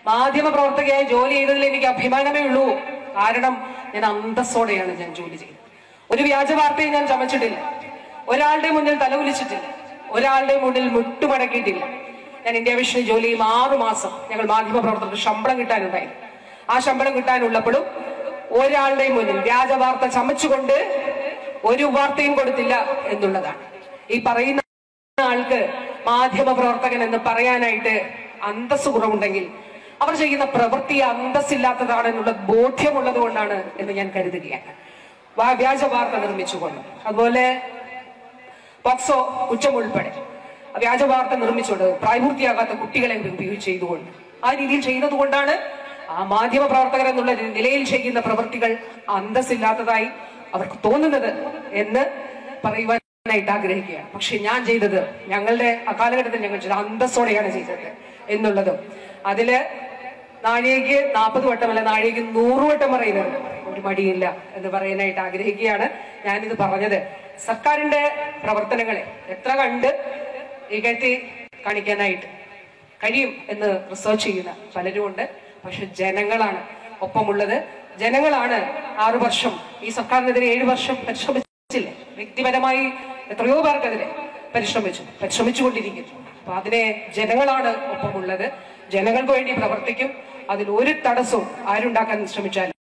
മാധ്യമ പ്രവർത്തകയായി ജോലി ചെയ്തതിൽ എനിക്ക് അഭിമാനമേ ഉള്ളൂ കാരണം ഞാൻ അന്തസ്സോടെയാണ് ഞാൻ ജോലി ചെയ്തത് ഒരു വ്യാജ വാർത്തയും ഞാൻ ചമച്ചിട്ടില്ല ഒരാളുടെ മുന്നിൽ തലകുലിച്ചിട്ടില്ല ഒരാളുടെ മുന്നിൽ മുട്ടുമടക്കിയിട്ടില്ല ഞാൻ ഇന്ത്യ വിഷനിൽ ജോലി ചെയ്യും ആറു മാസം ഞങ്ങൾ മാധ്യമ പ്രവർത്തകർക്ക് ശമ്പളം കിട്ടാനുണ്ടായി ആ ശമ്പളം കിട്ടാനുള്ളപ്പോഴും ഒരാളുടെയും മുന്നിൽ വ്യാജ വാർത്ത ചമച്ചുകൊണ്ട് ഒരു വാർത്തയും കൊടുത്തില്ല എന്നുള്ളതാണ് ഈ പറയുന്ന ആൾക്ക് മാധ്യമ പ്രവർത്തകൻ എന്ന് പറയാനായിട്ട് അന്തസ് കുറവുണ്ടെങ്കിൽ അവർ ചെയ്യുന്ന പ്രവൃത്തി അന്തസ്സില്ലാത്തതാണെന്നുള്ള ബോധ്യമുള്ളത് കൊണ്ടാണ് എന്ന് ഞാൻ കരുതുകയാണ് വാ- വ്യാജ വാർത്ത നിർമ്മിച്ചുകൊണ്ട് അതുപോലെ പോക്സോ കുറ്റം ഉൾപ്പെടെ വ്യാജ വാർത്ത നിർമ്മിച്ചുകൊണ്ട് പ്രായപൂർത്തിയാകാത്ത കുട്ടികളെ ഉപയോഗിച്ച് ചെയ്തുകൊണ്ട് ആ രീതിയിൽ ചെയ്യുന്നത് കൊണ്ടാണ് ആ മാധ്യമ പ്രവർത്തകർ എന്നുള്ള നിലയിൽ ചെയ്യുന്ന പ്രവൃത്തികൾ അന്തസ്സില്ലാത്തതായി അവർക്ക് തോന്നുന്നത് എന്ന് പറയുവാനായിട്ട് ആഗ്രഹിക്കുകയാണ് പക്ഷെ ഞാൻ ചെയ്തത് ഞങ്ങളുടെ ആ കാലഘട്ടത്തിൽ ഞങ്ങൾ ചെയ്ത അന്തസ്സോടെയാണ് ചെയ്തത് എന്നുള്ളതും അതില് നാഴികയ്ക്ക് നാൽപ്പത് വട്ടമല്ല നാഴികയ്ക്ക് നൂറ് വട്ടം പറയുന്നത് ഒരു മടിയില്ല എന്ന് പറയാനായിട്ട് ആഗ്രഹിക്കുകയാണ് ഞാനിത് പറഞ്ഞത് സർക്കാരിന്റെ പ്രവർത്തനങ്ങളെ എത്ര കണ്ട് ഇകഴ്ത്തി കാണിക്കാനായിട്ട് കഴിയും എന്ന് റിസർച്ച് ചെയ്യുന്ന പലരും ഉണ്ട് പക്ഷെ ജനങ്ങളാണ് ഒപ്പമുള്ളത് ജനങ്ങളാണ് ആറു വർഷം ഈ സർക്കാരിനെതിരെ ഏഴു വർഷം പരിശ്രമിച്ചില്ലേ വ്യക്തിപരമായി എത്രയോ പേർക്കെതിരെ പരിശ്രമിച്ചു പരിശ്രമിച്ചുകൊണ്ടിരിക്കുന്നു അപ്പൊ അതിനെ ജനങ്ങളാണ് ഒപ്പമുള്ളത് ജനങ്ങൾക്ക് വേണ്ടി പ്രവർത്തിക്കും അതിൽ ഒരു തടസ്സവും ആരുണ്ടാക്കാൻ ശ്രമിച്ചാലും